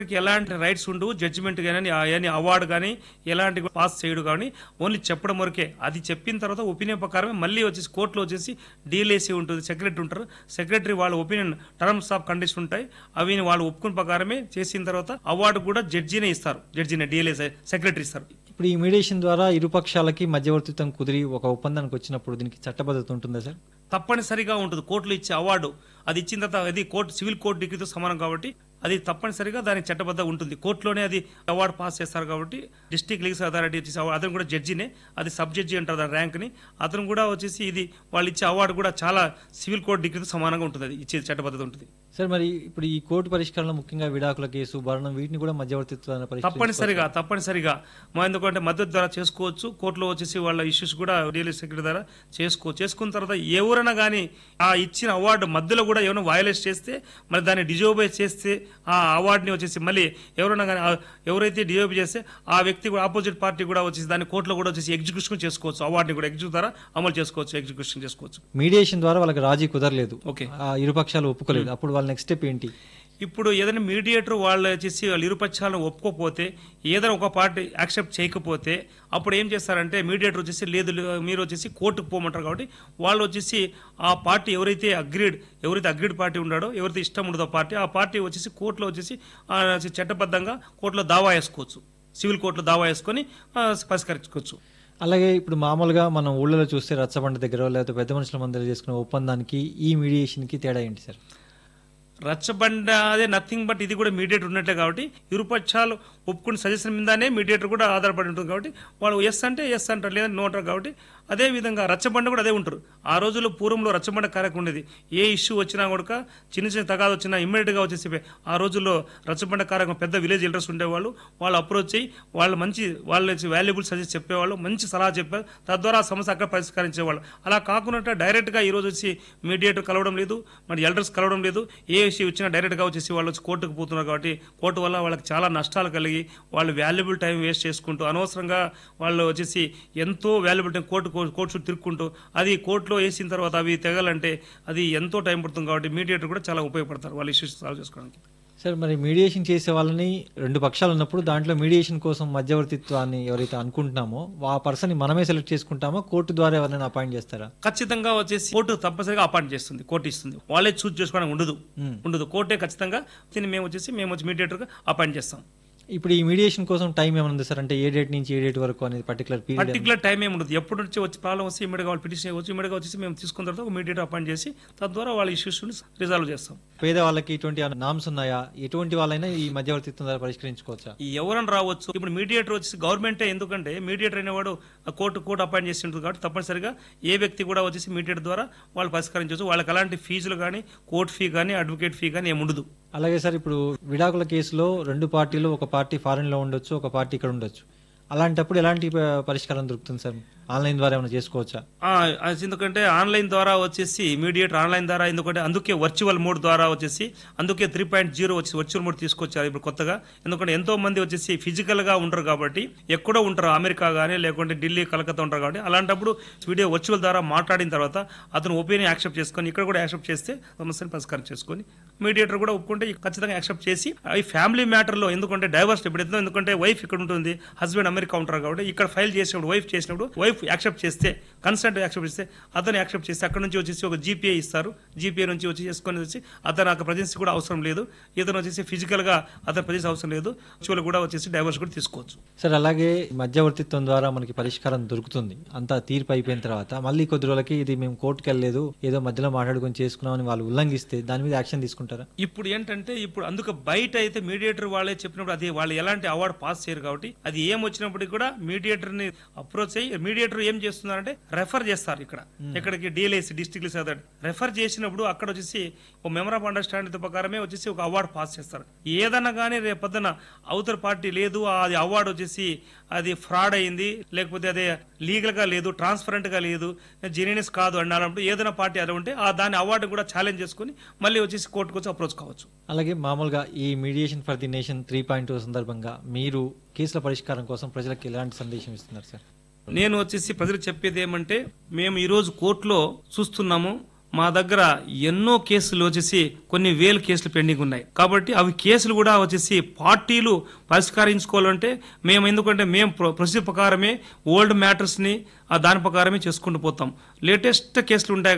ఎలాంటి రైట్స్ ఉండవు జడ్జిమెంట్ కానీ కానీ అవార్డు కానీ ఎలాంటి పాస్ చేయడు కానీ ఓన్లీ చెప్పడం వరకే అది చెప్పిన తర్వాత ఒపీనియన్ ప్రకారమే మళ్ళీ వచ్చేసి కోర్టులో వచ్చేసి డీఎల్ఏసీ ఉంటుంది సెక్రటరీ ఉంటారు సెక్రటరీ వాళ్ళ ఒపీనియన్ టర్మ్స్ ఆఫ్ కండిషన్ ఉంటాయి అవి వాళ్ళు ఒప్పుకున్న ప్రకారమే చేసిన తర్వాత అవార్డు కూడా జడ్జినే ఇస్తారు జడ్జినే డిఎల్ఏ సెక్రటరీ ఇస్తారు ఇప్పుడు ఈ మీడియేషన్ ద్వారా ఇరుపక్షాలకి మధ్యవర్తిత్వం కుదిరి ఒక ఒప్పందానికి వచ్చినప్పుడు దీనికి చట్టబద్ధత ఉంటుందా సార్ తప్పనిసరిగా ఉంటుంది కోర్టులో ఇచ్చే అవార్డు అది ఇచ్చిన తర్వాత అది కోర్టు సివిల్ కోర్టు డిగ్రీతో సమానం కాబట్టి అది తప్పనిసరిగా దానికి చట్టబద్ధ ఉంటుంది కోర్టులోనే అది అవార్డు పాస్ చేస్తారు కాబట్టి డిస్ట్రిక్ట్ లీగల్ అథారిటీ వచ్చేసి award- అతను కూడా జడ్జినే అది సబ్ జడ్జి అంటారు దాని ర్యాంక్ని అతను కూడా వచ్చేసి ఇది వాళ్ళు ఇచ్చే అవార్డు కూడా చాలా సివిల్ కోర్టు డిగ్రీతో సమానంగా ఉంటుంది అది ఇచ్చే చట్టబద్ధత ఉంటుంది సార్ మరి ఇప్పుడు ఈ కోర్టు పరిష్కారంలో ముఖ్యంగా విడాకుల కేసు భరణం వీటిని కూడా మధ్యవర్తిత్వాన్ని పరిష్కరించుకోవచ్చు. తప్పనిసరిగా తప్పనిసరిగా మా ఎందుకంటే మద్దతు ద్వారా చేసుకోవచ్చు కోర్టులో వచ్చేసి వాళ్ళ ఇష్యూస్ కూడా రియల్ సెక్రటరీ ద్వారా చేసుకోవచ్చు చేసుకున్న తర్వాత ఎవరైనా కానీ ఆ ఇచ్చిన అవార్డు మధ్యలో కూడా ఏమైనా వయలేట్ చేస్తే మరి దాన్ని డిజోబై చేస్తే ఆ అవార్డుని వచ్చేసి మళ్ళీ ఎవరైనా కానీ ఎవరైతే డిజోబై చేస్తే ఆ వ్యక్తి కూడా ఆపోజిట్ పార్టీ కూడా వచ్చేసి దాన్ని కోర్టులో కూడా వచ్చేసి ఎగ్జిక్యూషన్ చేసుకోవచ్చు అవార్డుని కూడా ఎగ్జిక్యూట్ ద్వారా అమలు చేసుకోవచ్చు ఎగ్జిక్యూషన్ చేసుకోవచ్చు మీడియేషన్ ద్వారా వాళ్ళకి రాజీ కుదరలేదు ఓకే ఆ ఇరుపక్షాలు ఒప్పుకోలేదు అప్పుడు వాళ్ళ నెక్స్ట్ స్టెప్ ఏంటి ఇప్పుడు ఏదైనా మీడియేటర్ వాళ్ళు వచ్చేసి వాళ్ళు ఇరుపక్షాలను ఒప్పుకోకపోతే ఏదైనా ఒక పార్టీ యాక్సెప్ట్ చేయకపోతే అప్పుడు ఏం చేస్తారంటే మీడియేటర్ వచ్చేసి లేదు లే- మీరు వచ్చేసి కోర్టుకు పోమంటారు కాబట్టి వాళ్ళు వచ్చేసి ఆ పార్టీ ఎవరైతే అగ్రీడ్ ఎవరైతే అగ్రీడ్ పార్టీ ఉన్నాడో ఎవరైతే ఇష్టం ఉండదో ఆ పార్టీ ఆ పార్టీ వచ్చేసి కోర్టులో వచ్చేసి ఆ, చట్టబద్ధంగా కోర్టులో దావా వేసుకోవచ్చు సివిల్ కోర్టులో దావా వేసుకొని ఆ, పరిష్కరించుకోవచ్చు అలాగే ఇప్పుడు మామూలుగా మనం ఊళ్ళలో చూస్తే రచ్చబండ దగ్గర లేకపోతే పెద్ద మనుషుల మందిలో చేసుకునే ఒప్పందానికి ఈ మీడియేషన్కి తేడా ఏంటి సార్ రచ్చబండ అదే నథింగ్ బట్ ఇది కూడా మీడియేటర్ ఉన్నట్లే కాబట్టి ఇరుపక్షాలు ఒప్పుకున్న సజెషన్ మీదనే మీడియేటర్ కూడా ఆధారపడి ఉంటుంది కాబట్టి వాళ్ళు ఎస్ అంటే ఎస్ అంటారు లేదా నో అంటారు కాబట్టి అదే విధంగా రచ్చబండ కూడా అదే ఉంటారు ఆ రోజుల్లో పూర్వంలో రచ్చబండ కార్యక్రమం ఉండేది ఏ ఇష్యూ వచ్చినా కూడా చిన్న చిన్న తగాదు వచ్చినా ఇమ్మీడియట్గా వచ్చేసి ఆ రోజుల్లో రచ్చబండ కార్యక్రమం పెద్ద విలేజ్ ఎల్డర్స్ ఉండేవాళ్ళు వాళ్ళు అప్రోచ్ అయ్యి వాళ్ళు మంచి వాళ్ళ వాల్యుబుల్ సజెస్ట్ చెప్పేవాళ్ళు మంచి సలహా చెప్పారు తద్వారా ఆ సమస్య అక్కడ పరిష్కరించేవాళ్ళు అలా కాకుండా డైరెక్ట్గా ఈ రోజు వచ్చి మీడియేటర్ కలవడం లేదు మరి ఎల్డర్స్ కలవడం లేదు ఏ ఇష్యూ వచ్చినా డైరెక్ట్గా వచ్చేసి వాళ్ళు వచ్చి కోర్టుకు పోతున్నారు కాబట్టి కోర్టు వల్ల వాళ్ళకి చాలా నష్టాలు కలిగి వాళ్ళు వాల్యుబుల్ టైం వేస్ట్ చేసుకుంటూ అనవసరంగా వాళ్ళు వచ్చేసి ఎంతో వాల్యుబుల్ టైం కోర్టు కోర్టు చుట్టూ తిరుక్కుంటూ అది కోర్టులో వేసిన తర్వాత అవి తెగాలంటే అది ఎంతో టైం పడుతుంది కాబట్టి మీడియేటర్ కూడా చాలా ఉపయోగపడతారు వాళ్ళ ఇష్యూస్ సాల్వ్ చేసుకోవడానికి సార్ మరి మీడియేషన్ చేసే వాళ్ళని రెండు పక్షాలు ఉన్నప్పుడు దాంట్లో మీడియేషన్ కోసం మధ్యవర్తిత్వాన్ని ఎవరైతే అనుకుంటున్నామో ఆ పర్సన్ మనమే సెలెక్ట్ చేసుకుంటామో కోర్టు ద్వారా ఎవరైనా అపాయింట్ చేస్తారా ఖచ్చితంగా వచ్చేసి కోర్టు తప్పనిసరిగా అపాయింట్ చేస్తుంది కోర్టు ఇస్తుంది వాళ్ళే చూస్ చేసుకోవడానికి ఉండదు Hmm. ఉండదు కోర్టే ఖచ్చితంగా దీన్ని మేము వచ్చేసి మేము వచ్చి మీడియేటర్గా అపాయింట్ చేస్తాం ఇప్పుడు ఈ మీడియేషన్ కోసం టైం ఏమైనా ఉంది సార్ అంటే ఏ డేట్ నుంచి ఏ డేట్ వరకు అనేది పర్టికులర్ పీరియడ్ పర్టికులర్ టైం ఏమి ఉండదు ఎప్పుడు నుంచి వచ్చి ప్రాబ్లం వస్తే ఇమ్మీడియట్గా వాళ్ళు పిటిషన్ చేయవచ్చు ఇమ్మీడియట్గా వచ్చేసి మేము తీసుకున్న తర్వాత ఒక మీడియేటర్ అపాయింట్ చేసి తద్వారా వాళ్ళ ఇష్యూస్ రిజాల్వ్ చేస్తాం పేదవాళ్ళకి ఇటువంటి నామ్స్ ఉన్నాయా ఎటువంటి వాళ్ళైనా ఈ మధ్యవర్తిత్వం ద్వారా పరిష్కరించుకోవచ్చా ఈ ఎవరైనా రావచ్చు ఇప్పుడు మీడియేటర్ వచ్చేసి గవర్నమెంటే ఎందుకంటే మీడియేటర్ అనేవాడు ఆ కోర్టు కోర్టు అపాయింట్ చేసి ఉంటుంది కాబట్టి తప్పనిసరిగా ఏ వ్యక్తి కూడా వచ్చేసి మీడియేటర్ ద్వారా వాళ్ళు పరిష్కరించవచ్చు వాళ్ళకి అలాంటి ఫీజులు కానీ కోర్టు ఫీ కానీ అడ్వకేట్ ఫీ కానీ ఏమి ఉండదు అలాగే సార్ ఇప్పుడు విడాకుల కేసులో రెండు పార్టీలు ఒక పార్టీ ఫారెన్ లో ఉండొచ్చు ఒక పార్టీ ఇక్కడ ఉండొచ్చు అలాంటప్పుడు ఎలాంటి ప- పరిష్కారం దొరుకుతుంది సార్ ఆన్లైన్ ద్వారా ఏమైనా చేసుకోవచ్చా ఆ, అది ఎందుకంటే ఆన్లైన్ ద్వారా వచ్చేసి మీడియేటర్ ఆన్లైన్ ద్వారా ఎందుకంటే అందుకే వర్చువల్ మోడ్ ద్వారా వచ్చేసి అందుకే త్రీ పాయింట్ జీరో వచ్చి వర్చువల్ మోడ్ తీసుకొచ్చారు ఇప్పుడు కొత్తగా ఎందుకంటే ఎంతో మంది వచ్చేసి ఫిజికల్ గా ఉంటారు కాబట్టి ఎక్కడో ఉంటారు అమెరికా కానీ లేకుంటే ఢిల్లీ కలకత్తా ఉంటారు కాబట్టి అలాంటప్పుడు వీడియో వర్చువల్ ద్వారా మాట్లాడిన తర్వాత అతను ఒపీనియన్ యాక్సెప్ట్ చేసుకొని ఇక్కడ కూడా యాక్సెప్ట్ చేస్తే సమస్యను పరిష్కారం చేసుకొని మీడియేటర్ కూడా ఒప్పుకుంటే ఖచ్చితంగా యాక్సెప్ట్ చేసి ఈ ఫ్యామిలీ మ్యాటర్లో ఎందుకంటే డైవర్స్ ఎప్పుడైతే ఎందుకంటే వైఫ్ ఇక్కడ ఉంటుంది హస్బెండ్ అమెరికా ఉంటారు కాబట్టి ఇక్కడ ఫైల్ చేసినప్పుడు వైఫ్ చేసినప్పుడు వైఫ్ యాక్సెప్ట్ చేస్తే కన్సెంట్ యాక్సెప్ట్ చేస్తే అతను యాక్సెప్ట్ చేస్తే అక్కడ నుంచి వచ్చేసి ఒక జీపీఏ ఇస్తారు జీపీఏ నుంచి వచ్చి చేసుకొని వచ్చి అతను అక్కడ ప్రజెన్స్ కూడా అవసరం లేదు ఇతను వచ్చేసి ఫిజికల్ గా అతని ప్రజెన్స్ అవసరం లేదు యాక్చువల్ కూడా వచ్చేసి డైవర్స్ కూడా తీసుకోవచ్చు సార్ అలాగే మధ్యవర్తిత్వం ద్వారా మనకి పరిష్కారం దొరుకుతుంది అంతా తీర్పు అయిపోయిన తర్వాత మళ్ళీ కొద్ది రోజులకి ఇది మేము కోర్టుకు వెళ్ళలేదు ఏదో మధ్యలో మాట్లాడుకొని చేసుకున్నామని వాళ్ళు ఉల్లంఘిస్తే దాని మీద యాక్షన్ తీసుకుంటారా ఇప్పుడు ఏంటంటే ఇప్పుడు అందుకు బయట అయితే మీడియేటర్ వాళ్ళే చెప్పినప్పుడు అది వాళ్ళు ఎలాంటి అవార్డు పాస్ చేయరు కాబట్టి అది ఏం వచ్చినప్పటికీ కూడా మీడియేటర్ ని అప్రోచ్ అయ్యి మీడియేటర్ ఏం చేస్తున్నారంటే రెఫర్ చేస్తారు ఇక్కడ ఇక్కడికి డిఎల్ఏసి డిస్ట్రిక్ట్ రెఫర్ చేసినప్పుడు అక్కడ వచ్చేసి ఒక మెమర్ ఆఫ్ అండర్స్టాండింగ్ ప్రకారమే వచ్చేసి ఒక అవార్డు పాస్ చేస్తారు ఏదన్నా కానీ రేపొద్దున అవతల పార్టీ లేదు అది అవార్డు వచ్చేసి అది ఫ్రాడ్ అయింది లేకపోతే అదే లీగల్ గా లేదు ట్రాన్స్పరెంట్ గా లేదు జెన్యునిస్ కాదు అన్నప్పుడు ఏదైనా పార్టీ అలా ఉంటే ఆ దాని అవార్డు కూడా ఛాలెంజ్ చేసుకుని మళ్ళీ వచ్చేసి కోర్టుకు వచ్చి అప్రోచ్ కావచ్చు అలాగే మామూలుగా ఈ mediation for the nation three point సందర్భంగా మీరు కేసుల పరిష్కారం కోసం ప్రజలకు ఎలాంటి సందేశం ఇస్తున్నారు సార్ నేను వచ్చేసి ప్రజలకు చెప్పేది ఏమంటే మేము ఈరోజు కోర్టులో చూస్తున్నాము మా దగ్గర ఎన్నో కేసులు వచ్చేసి కొన్ని వేల కేసులు పెండింగ్ ఉన్నాయి కాబట్టి అవి కేసులు కూడా వచ్చేసి పార్టీలు పరిష్కరించుకోవాలంటే మేము ఎందుకంటే మేము ప్రొ- ప్రొసీజర్ ప్రకారమే ఓల్డ్ మ్యాటర్స్ ని ఆ దాని ప్రకారమే చేసుకుంటూ పోతాం లేటెస్ట్ కేసులు ఉంటాయి